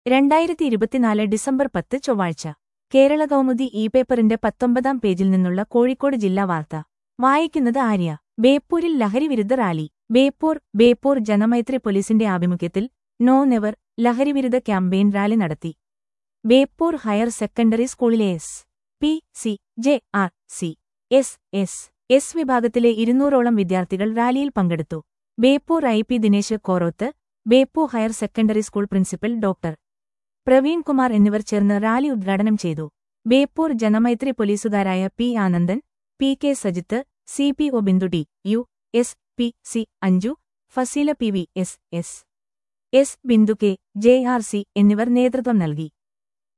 രണ്ടായിരത്തി ഇരുപത്തിനാല് ഡിസംബർ പത്ത് ചൊവ്വാഴ്ച കേരള കൗമുദി ഇ പേപ്പറിന്റെ പത്തൊമ്പതാം പേജിൽ നിന്നുള്ള കോഴിക്കോട് ജില്ലാ വാർത്ത വായിക്കുന്നത് ആര്യ ബേപ്പൂരിൽ ലഹരിവിരുദ്ധ റാലി ബേപ്പൂർ ബേപ്പൂർ ജനമൈത്രി പോലീസിന്റെ ആഭിമുഖ്യത്തിൽ നോ നെവർ ലഹരിവിരുദ്ധ ക്യാമ്പയിൻ റാലി നടത്തി ബേപ്പൂർ ഹയർ സെക്കൻഡറി സ്കൂളിലെ S P C J R C S S S വിഭാഗത്തിലെ ഇരുന്നൂറോളം വിദ്യാർത്ഥികൾ റാലിയിൽ പങ്കെടുത്തു Beypore I P Dinesh Koroth Beypore higher secondary school principal doctor Praveen Kumar എന്നിവർ ചേർന്ന് റാലി ഉദ്ഘാടനം ചെയ്തു ബേപ്പൂർ ജനമൈത്രി പോലീസുകാരായ P Anandan P K Sajith C P O Bindu T U S P C Anju Faseela P V S S S Bindu K J R C എന്നിവർ നേതൃത്വം നൽകി